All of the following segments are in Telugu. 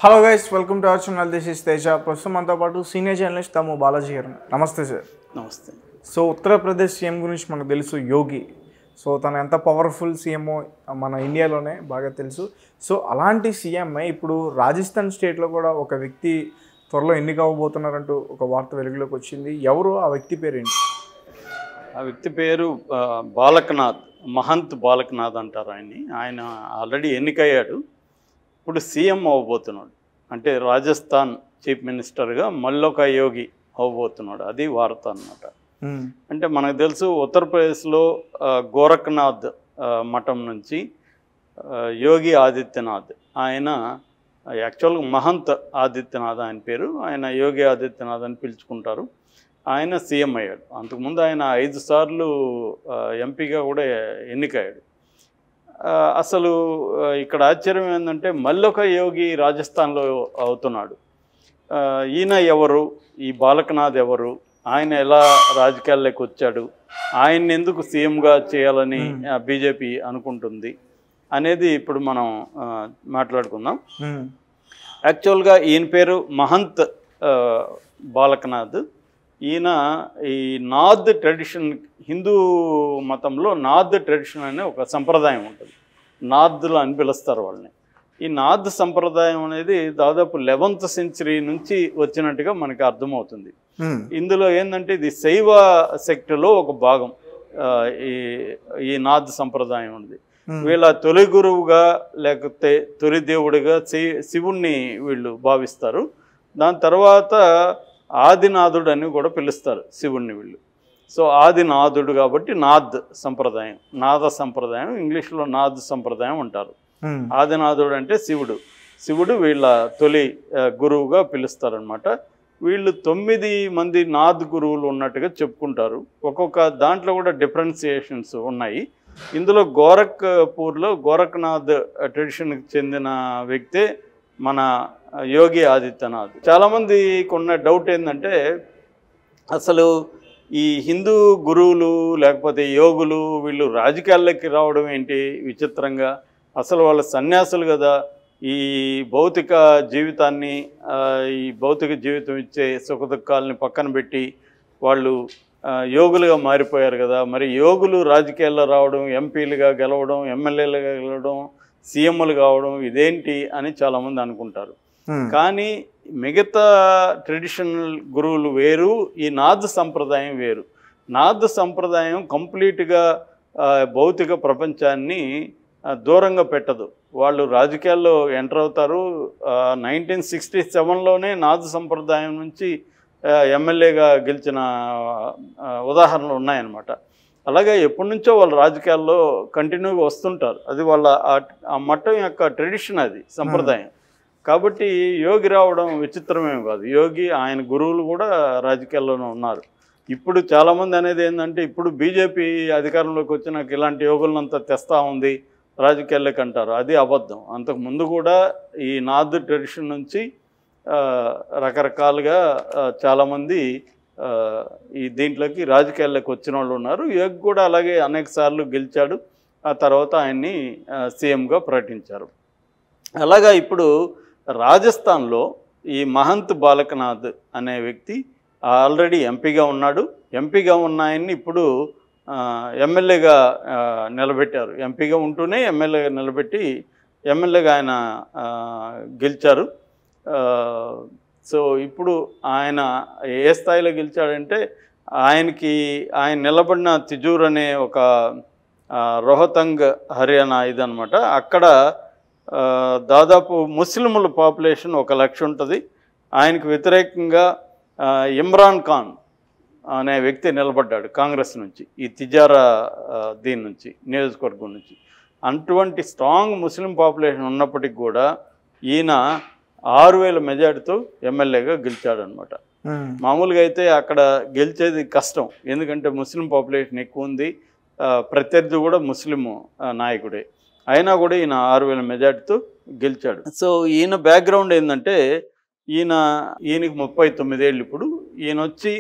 Hello guys welcome to our channel this is Teja ప్రస్తుతం మనతో పాటు సీనియర్ జర్నలిస్ట్ తమ్ము బాలాజీ గారు నమస్తే సార్ నమస్తే సో ఉత్తరప్రదేశ్ సీఎం గురించి మనకు తెలుసు యోగి సో తను ఎంత పవర్ఫుల్ సీఎంఓ మన ఇండియాలోనే బాగా తెలుసు సో అలాంటి సీఎం ఇప్పుడు రాజస్థాన్ స్టేట్లో కూడా ఒక వ్యక్తి త్వరలో ఎన్నిక అవ్వబోతున్నారంటూ ఒక వార్త వెలుగులోకి వచ్చింది ఎవరు ఆ వ్యక్తి పేరేంటి ఆ వ్యక్తి పేరు ఆ, బాలకనాథ్ మహంత్ బాలకనాథ్ అంటారు ఆయన్ని ఆయన ఆల్రెడీ ఎన్నికయ్యాడు ఇప్పుడు సీఎం అవ్వబోతున్నాడు అంటే రాజస్థాన్ చీఫ్ మినిస్టర్గా మల్లోక యోగి అవ్వబోతున్నాడు అది వార్త అన్నమాట మ్మ్. అంటే మనకు తెలుసు ఉత్తరప్రదేశ్లో ఆ, గోరఖ్నాథ్ ఆ, మఠం నుంచి ఆ, యోగి ఆదిత్యనాథ్ ఆయన యాక్చువల్గా మహంత్ ఆదిత్యనాథ్ ఆయన పేరు ఆయన యోగి ఆదిత్యనాథ్ అని పిలుచుకుంటారు ఆయన సీఎం అయ్యాడు అంతకుముందు ఆయన ఐదు సార్లు ఆ, ఎంపీగా కూడా ఎన్నికయ్యాడు ఆ, అసలు ఆ, ఇక్కడ ఆశ్చర్యం ఏంటంటే మల్లొక యోగి రాజస్థాన్లో అవుతున్నాడు ఆ, ఈయన ఎవరు ఈ బాలకనాథ్ ఎవరు ఆయన ఎలా రాజకీయాల్లోకి వచ్చాడు ఆయన్ని ఎందుకు సీఎంగా చేయాలని బీజేపీ అనుకుంటుంది అనేది ఇప్పుడు మనం ఆ, మాట్లాడుకుందాం మ్మ్. యాక్చువల్గా ఈయన పేరు మహంత్ ఆ, బాలకనాథ్ ఈయన ఈ నాద్ ట్రెడిషన్ హిందూ మతంలో నాద్ ట్రెడిషన్ అనే ఒక సంప్రదాయం ఉంటుంది నాద్లు అని పిలుస్తారు వాళ్ళని ఈ నాద్ సంప్రదాయం అనేది దాదాపు లెవెంత్ సెంచరీ నుంచి వచ్చినట్టుగా మనకి అర్థమవుతుంది మ్మ్. ఇందులో ఏంటంటే ఇది శైవ శక్తిలో ఒక భాగం ఆ, ఈ ఈ నాద్ సంప్రదాయం ఉంది మ్మ్. వీళ్ళ తొలి గురువుగా లేకపోతే తొలి దేవుడిగా శి- శివుణ్ణి వీళ్ళు భావిస్తారు దాని తర్వాత ఆదినాథుడు అని కూడా పిలుస్తారు శివుణ్ణి వీళ్ళు సో ఆదినాథుడు కాబట్టి నాద్ సంప్రదాయం నాద సంప్రదాయం ఇంగ్లీష్లో నాద్ సంప్రదాయం అంటారు మ్మ్. ఆదినాథుడు అంటే శివుడు శివుడు వీళ్ళ తొలి ఆ, గురువుగా పిలుస్తారనమాట వీళ్ళు తొమ్మిది మంది నాద్ గురువులు ఉన్నట్టుగా చెప్పుకుంటారు ఒక్కొక్క దాంట్లో కూడా డిఫరెన్సియేషన్స్ ఉన్నాయి ఇందులో గోరఖ్పూర్లో గోరఖ్నాథ్ ట్రెడిషన్కి చెందిన వ్యక్తే మన యోగి ఆదిత్యనాథ్ చాలామందికి ఉన్న డౌట్ ఏంటంటే అసలు ఈ హిందూ గురువులు లేకపోతే యోగులు వీళ్ళు రాజకీయాల్లోకి రావడం ఏంటి విచిత్రంగా అసలు వాళ్ళ సన్యాసులు కదా ఈ భౌతిక జీవితాన్ని ఆ, ఈ భౌతిక జీవితం ఇచ్చే సుఖదుఖాలని పక్కన పెట్టి వాళ్ళు ఆ, యోగులుగా మారిపోయారు కదా మరి యోగులు రాజకీయాల్లో రావడం ఎంపీలుగా గెలవడం ఎమ్మెల్యేలుగా గెలవడం సీఎంలు కావడం ఇదేంటి అని చాలామంది అనుకుంటారు మ్మ్. కానీ మిగతా ట్రెడిషనల్ గురువులు వేరు ఈ నాద్ సంప్రదాయం వేరు నాద్ సంప్రదాయం కంప్లీట్గా ఆ, భౌతిక ప్రపంచాన్ని ఆ, దూరంగా పెట్టదు వాళ్ళు రాజకీయాల్లో ఎంటర్ అవుతారు నైన్టీన్ సిక్స్టీ సెవెన్లోనే నాద్ సంప్రదాయం నుంచి ఆ, ఎమ్మెల్యేగా గెలిచిన ఆ, ఉదాహరణలు ఉన్నాయన్నమాట అలాగే ఎప్పటి నుంచో వాళ్ళు రాజకీయాల్లో కంటిన్యూగా వస్తుంటారు అది వాళ్ళ ఆ- ఆ మఠం యొక్క ట్రెడిషన్ అది సంప్రదాయం కాబట్టి యోగి రావడం విచిత్రమేం కాదు యోగి ఆయన గురువులు కూడా రాజకీయాల్లోనే ఉన్నారు ఇప్పుడు చాలామంది అనేది ఏంటంటే ఇప్పుడు బీజేపీ అధికారంలోకి వచ్చినాక ఇలాంటి యోగులంతా తెస్తా ఉంది రాజకీయాల్లోకి అంటారు అది అబద్ధం అంతకు ముందు కూడా ఈ నాద్ ట్రెడిషన్ నుంచి ఆ, రకరకాలుగా ఆ, చాలామంది ఆ, ఈ దీంట్లోకి రాజకీయాల్లోకి వచ్చిన వాళ్ళు ఉన్నారు యోగి కూడా అలాగే అనేక సార్లు గెలిచాడు ఆ తర్వాత ఆయన్ని ఆ, సీఎంగా ప్రకటించారు అలాగా ఇప్పుడు రాజస్థాన్లో ఈ మహంత్ బాలకనాథ్ అనే వ్యక్తి ఆల్రెడీ ఎంపీగా ఉన్నాడు ఎంపీగా ఉన్న ఆయన్ని ఇప్పుడు ఆ, ఎమ్మెల్యేగా ఆ, నిలబెట్టారు ఎంపీగా ఉంటూనే ఎమ్మెల్యేగా నిలబెట్టి ఎమ్మెల్యేగా ఆయన ఆ, గెలిచారు ఆ, సో ఇప్పుడు ఆయన ఏ స్థాయిలో గెలిచాడంటే ఆయనకి ఆయన నిలబడిన తిజూర్ అనే ఒక ఆ, రోహతంగ్ హర్యానా ఇదనమాట అక్కడ ఆ, దాదాపు ముస్లింల పాపులేషన్ ఒక లక్ష ఉంటుంది ఆయనకు వ్యతిరేకంగా ఆ, ఇమ్రాన్ ఖాన్ అనే వ్యక్తి నిలబడ్డాడు కాంగ్రెస్ నుంచి ఈ తిజారా ఆ, దీని నుంచి నియోజకవర్గం నుంచి అటువంటి స్ట్రాంగ్ ముస్లిం పాపులేషన్ ఉన్నప్పటికి కూడా ఈయన ఆరు వేల మెజార్టీతో ఎమ్మెల్యేగా గెలిచాడనమాట మ్మ్. మామూలుగా అయితే అక్కడ గెలిచేది కష్టం ఎందుకంటే ముస్లిం పాపులేషన్ ఎక్కువ ఉంది ఆ, ప్రత్యర్థి కూడా ముస్లిం ఆ, నాయకుడే అయినా కూడా ఈయన ఆరు వేల మెజార్టీతో గెలిచాడు సో ఈయన బ్యాక్గ్రౌండ్ ఏంటంటే ఈయన ఈయనకి ముప్పై తొమ్మిదేళ్ళు ఇప్పుడు ఈయన వచ్చి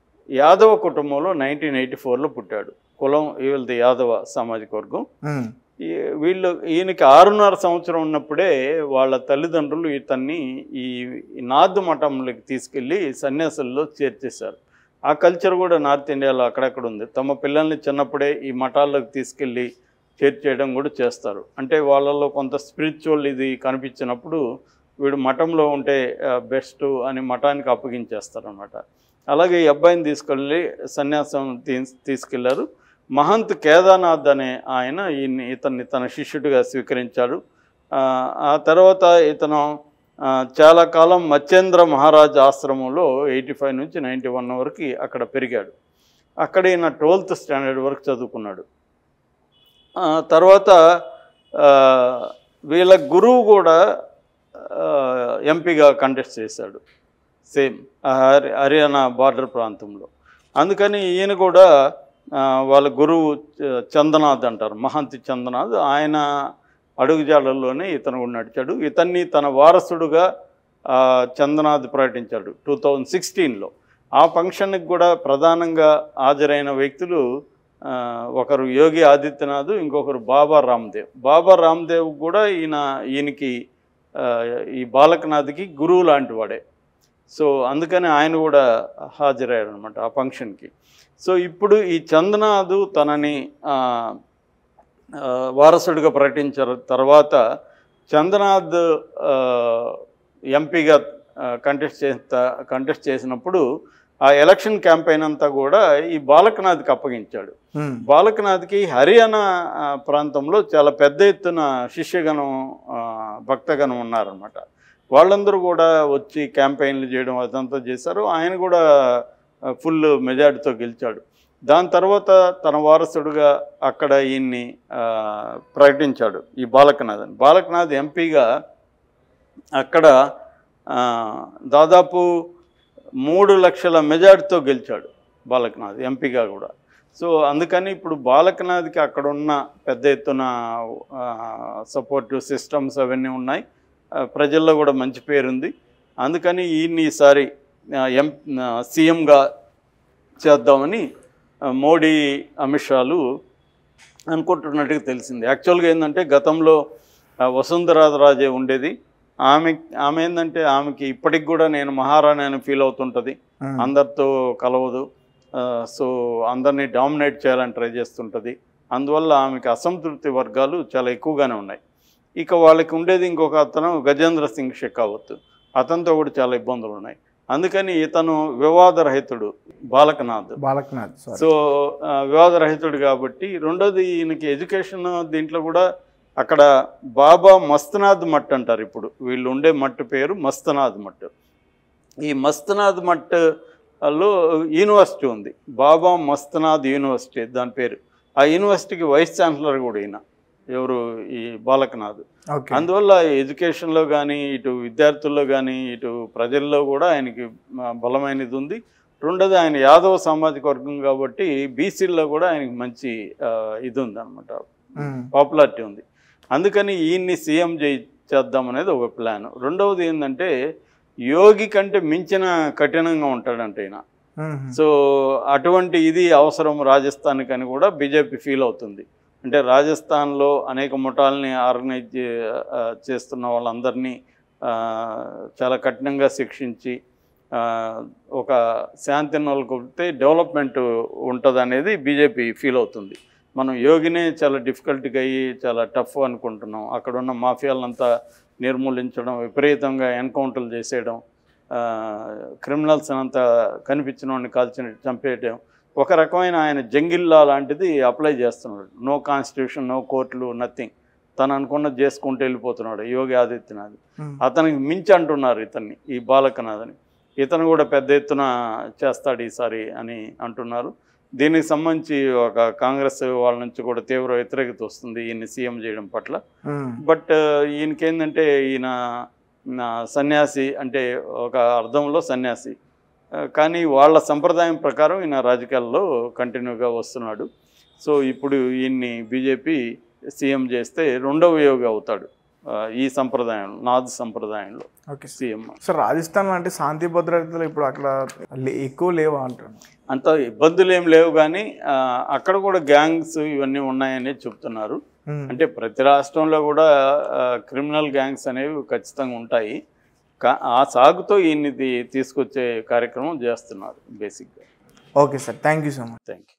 యాదవ కుటుంబంలో నైన్టీన్ ఎయిటీ ఫోర్లో పుట్టాడు కులం వీళ్ళది యాదవ సామాజిక వర్గం మ్మ్. ఈ- వీళ్ళు ఈయనకి ఆరున్నర సంవత్సరం ఉన్నప్పుడే వాళ్ళ తల్లిదండ్రులు ఇతన్ని ఈ ఈ నార్త్ మఠంలోకి తీసుకెళ్ళి సన్యాసుల్లో చేర్చేశారు ఆ కల్చర్ కూడా నార్త్ ఇండియాలో అక్కడక్కడ ఉంది తమ పిల్లల్ని చిన్నప్పుడే ఈ మఠాల్లోకి తీసుకెళ్ళి చేర్చేయడం కూడా చేస్తారు అంటే వాళ్ళలో కొంత స్పిరిచువల్ ఇది కనిపించినప్పుడు వీడు మఠంలో ఉంటే బెస్ట్ అని మఠానికి అప్పగించేస్తారనమాట అలాగే ఈ అబ్బాయిని తీసుకెళ్ళి సన్యాసం తీ తీసుకెళ్లారు మహంత్ కేదార్నాథ్ అనే ఆయన ఈయన్ని ఇతన్ని తన శిష్యుడిగా స్వీకరించాడు ఆ, ఆ తర్వాత ఇతను ఆ, చాలా కాలం మత్స్యేంద్ర మహారాజ్ ఆశ్రమంలో ఎయిటీ ఫైవ్ నుంచి నైంటీ వన్ వరకు అక్కడ పెరిగాడు అక్కడ ఈయన ట్వెల్త్ స్టాండర్డ్ వరకు చదువుకున్నాడు ఆ, తర్వాత ఆ, వీళ్ళ గురువు కూడా ఆ, ఎంపీగా కంటెస్ట్ చేశాడు సేమ్ ఆ హరి హర్యానా బార్డర్ ప్రాంతంలో అందుకని ఈయన కూడా ఆ, వాళ్ళ గురువు చ- చందనాథ్ అంటారు మహంతి చందనాథ్ ఆయన అడుగుజాడల్లోనే ఇతను కూడా నడిచాడు ఇతన్ని తన వారసుడుగా ఆ, చందనాథ్ ప్రకటించాడు టూ థౌజండ్ సిక్స్టీన్లో ఆ ఫంక్షన్కి కూడా ప్రధానంగా హాజరైన వ్యక్తులు ఆ, ఒకరు యోగి ఆదిత్యనాథ్ ఇంకొకరు బాబా రామ్దేవ్ బాబా రామ్దేవ్ కూడా ఈయన ఈయనకి ఆ, ఈ బాలకనాథ్కి గురువు లాంటి వాడే సో అందుకని ఆయన కూడా హాజరయ్యాడు అనమాట ఆ ఫంక్షన్కి సో ఇప్పుడు ఈ చందనాథ్ తనని ఆ, ఆ, వారసుడిగా ప్రకటించిన తర్వాత చందనాథ్ ఆ, ఎంపీగా కంటెస్ట్ చేస్తా కంటెస్ట్ చేసినప్పుడు ఆ ఎలక్షన్ క్యాంపెయిన్ అంతా కూడా ఈ బాలకనాథ్కి అప్పగించాడు ఉమ్, బాలకనాథ్కి హర్యానా ఆ, ప్రాంతంలో చాలా పెద్ద ఎత్తున శిష్యగణం ఆ, భక్తగణం ఉన్నారనమాట వాళ్ళందరూ కూడా వచ్చి క్యాంపెయిన్లు చేయడం అదంతా చేశారు ఆయన కూడా ఆ, ఫుల్ మెజార్టీతో గెలిచాడు దాని తర్వాత తన వారసుడుగా అక్కడ ఈయన్ని ఆ, ప్రకటించాడు ఈ బాలకనాథ్ అని బాలకనాథ్ ఎంపీగా అక్కడ ఆ, దాదాపు మూడు లక్షల మెజార్టీతో గెలిచాడు బాలకనాథ్ ఎంపీగా కూడా సో అందుకని ఇప్పుడు బాలకనాథ్కి అక్కడ ఉన్న పెద్ద ఎత్తున సపోర్ట్ సిస్టమ్స్ అవన్నీ ఉన్నాయి ఆ, ప్రజల్లో కూడా మంచి పేరుంది అందుకని ఈయన్ని ఈసారి ఆ, ఎం సీఎంగా చేద్దామని ఆ, మోడీ అమిత్ షాలు అనుకుంటున్నట్టుగా తెలిసింది యాక్చువల్గా ఏంటంటే గతంలో ఆ, వసుంధరా రాజే ఉండేది ఆమె ఆమె ఏంటంటే ఆమెకి ఇప్పటికి కూడా నేను మహారాణి అని ఫీల్ అవుతుంటుంది ఉమ్, అందరితో కలవదు ఆ, సో అందరినీ డామినేట్ చేయాలని ట్రై చేస్తుంటుంది అందువల్ల ఆమెకి అసంతృప్తి వర్గాలు చాలా ఎక్కువగానే ఉన్నాయి ఇక వాళ్ళకి ఉండేది ఇంకొక అతను గజేంద్ర సింగ్ షెకావత్ అతనితో కూడా చాలా ఇబ్బందులు ఉన్నాయి అందుకని ఇతను వివాదరహితుడు బాలకనాథ్ బాలక్నాథ్ సారీ సో ఆ, వివాదరహితుడు కాబట్టి రెండోది ఈయనకి ఎడ్యుకేషన్ దీంట్లో కూడా అక్కడ బాబా మస్తనాథ్ మట్ అంటారు ఇప్పుడు వీళ్ళు ఉండే మట్టు పేరు మస్తనాథ్ మట్ ఈ మస్తనాథ్ మట్ లో యూనివర్సిటీ ఉంది బాబా మస్తనాథ్ యూనివర్సిటీ దాని పేరు ఆ యూనివర్సిటీకి వైస్ ఛాన్సలర్ కూడా ఈయన ఎవరు ఈ బాలకనాథ్ ఓకే అందువల్ల ఎడ్యుకేషన్లో కానీ ఇటు విద్యార్థుల్లో కానీ ఇటు ప్రజల్లో కూడా ఆయనకి ఆ, బలమైనది ఉంది రెండోది ఆయన యాదవ సామాజిక వర్గం కాబట్టి బీసీల్లో కూడా ఆయనకి మంచి ఆ, ఇది ఉంది అనమాట ఉమ్, పాపులారిటీ ఉంది అందుకని ఈయన్ని సీఎం చేయి చేద్దాం అనేది ఒక ప్లాన్ రెండవది ఏంటంటే యోగి కంటే మించిన కఠినంగా ఉంటాడంట ఈయన ఉమ్, సో అటువంటి ఇది అవసరం రాజస్థాన్కి అని కూడా బీజేపీ ఫీల్ అవుతుంది అంటే రాజస్థాన్లో అనేక ముఠాలని ఆర్గనైజ్ చే- ఆ, చేస్తున్న వాళ్ళందరినీ ఆ, చాలా కఠినంగా శిక్షించి ఆ, ఒక శాంతిని నెలకొల్పితే డెవలప్మెంట్ ఉంటుంది అనేది బీజేపీ ఫీల్ అవుతుంది మనం యోగినే చాలా డిఫికల్ట్గా అయ్యి చాలా టఫ్ అనుకుంటున్నాం అక్కడ ఉన్న మాఫియాలంతా నిర్మూలించడం విపరీతంగా ఎన్కౌంటర్లు చేసేయడం క్రిమినల్స్ అంతా కనిపించిన వాడిని కాల్చిన చంపేయడం ఒక రకమైన ఆయన జంగిల్లా లాంటిది అప్లై చేస్తున్నాడు నో కాన్స్టిట్యూషన్ నో కోర్టులు నథింగ్ తను అనుకున్నది చేసుకుంటూ వెళ్ళిపోతున్నాడు యోగి ఆదిత్యనాథ్ ఉమ్, అతనికి మించి అంటున్నారు ఇతన్ని ఈ బాలకనాథ్ని ఇతను కూడా పెద్ద ఎత్తున చేస్తాడు ఈసారి అని అంటున్నారు దీనికి సంబంధించి ఒక కాంగ్రెస్ వాళ్ళ నుంచి కూడా తీవ్ర వ్యతిరేకత వస్తుంది ఈయన్ని సీఎం చేయడం పట్ల ఉమ్, బట్ ఈయనకేందంటే ఈయన నా సన్యాసి అంటే ఒక అర్థంలో సన్యాసి ఆ, కానీ వాళ్ళ సంప్రదాయం ప్రకారం ఈయన రాజకీయాల్లో కంటిన్యూగా వస్తున్నాడు సో ఇప్పుడు ఈయన్ని బీజేపీ సీఎం చేస్తే రెండవ యోగి అవుతాడు ఆ, ఈ సంప్రదాయం నాద్ సంప్రదాయంలో ఓకే సీఎం సో రాజస్థాన్ లాంటి శాంతి భద్రతలు ఇప్పుడు అక్కడ లే- ఎక్కువ లేవా అంటాను అంత ఇబ్బందులు ఏం లేవు కానీ ఆ, అక్కడ కూడా గ్యాంగ్స్ ఇవన్నీ ఉన్నాయని చెప్తున్నారు మ్మ్. అంటే ప్రతి రాష్ట్రంలో కూడా క్రిమినల్ గ్యాంగ్స్ అనేవి ఖచ్చితంగా ఉంటాయి కా- ఆ సాగుతో ఈయన్ని తీ- తీసుకొచ్చే కార్యక్రమం చేస్తున్నారు బేసిక్గా okay sir thank you so much thank you